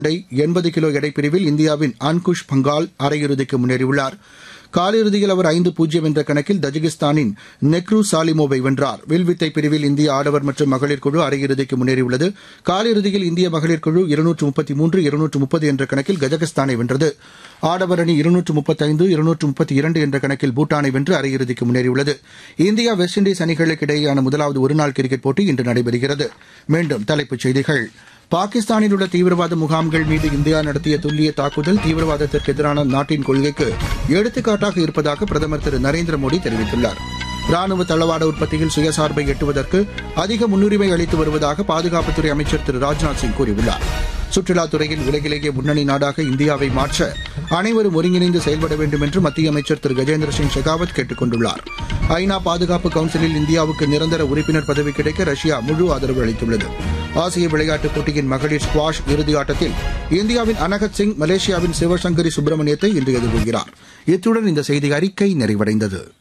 எண்பது கிலோ எடை பிரிவில் இந்தியாவின் அன்குஷ் பங்கால் அரையிறுதிக்கு முன்னேறியுள்ளார் காலிறுதியில் அவர் ஐந்து பூஜ்ஜியம் என்ற கணக்கில் தஜிகிஸ்தானின் நெக்ரு சாலிமோவை வென்றார் வில்வித்தை பிரிவில் இந்திய ஆடவர் மற்றும் மகளிர் குழு அரையிறுதிக்கு முன்னேறியுள்ளது காலிறுதியில் இந்திய மகளிர் குழு இருநூற்று முப்பத்தி மூன்று இருநூற்று முப்பது என்ற கணக்கில் கஜகஸ்தானை வென்றது ஆடவர் அணி இருநூற்று முப்பத்தைந்து இருநூற்று முப்பத்தி இரண்டு என்ற கணக்கில் பூட்டானை வென்று அரையிறுதிக்கு முன்னேறியுள்ளது இந்தியா வெஸ்ட் இண்டீஸ் அணிகளுக்கு இடையேயான முதலாவது ஒருநாள் கிரிக்கெட் போட்டி இன்று நடைபெறுகிறது மீண்டும் தலைப்புச் செய்திகள் பாகிஸ்தானில் உள்ள தீவிரவாத முகாம்கள் மீது இந்தியா நடத்திய துல்லிய தாக்குதல் தீவிரவாதத்திற்கு எதிரான நாட்டின் கொள்கைக்கு எடுத்துக்காட்டாக இருப்பதாக பிரதமர் திரு நரேந்திர மோடி தெரிவித்துள்ளார் ராணுவ தளவாட உற்பத்தியில் சுயசார்பை எட்டுவதற்கு அதிக முன்னுரிமை அளித்து வருவதாக பாதுகாப்புத்துறை அமைச்சர் திரு ராஜ்நாத் சிங் கூறியுள்ளார் சுற்றுலாத்துறையில் உலகிலேயே முன்னணி நாடாக இந்தியாவை மாற்ற அனைவரும் ஒருங்கிணைந்து செயல்பட வேண்டும் என்று மத்திய அமைச்சர் திரு கஜேந்திர சிங் ஷெகாவத் கேட்டுக் கொண்டுள்ளார் ஐநா பாதுகாப்பு கவுன்சிலில் இந்தியாவுக்கு நிரந்தர உறுப்பினர் பதவி கிடைக்க ரஷ்யா முழு ஆதரவு அளித்துள்ளது ஆசிய விளையாட்டுப் போட்டியின் மகளிர் ஸ்குவாஷ் இறுதி ஆட்டத்தில் இந்தியாவின் அனகத் சிங் மலேசியாவின் சிவசங்கரி சுப்பிரமணியத்தை இன்று எதிர்கொள்கிறார் இத்துடன் இந்த செய்தி அறிக்கை நிறைவடைந்தது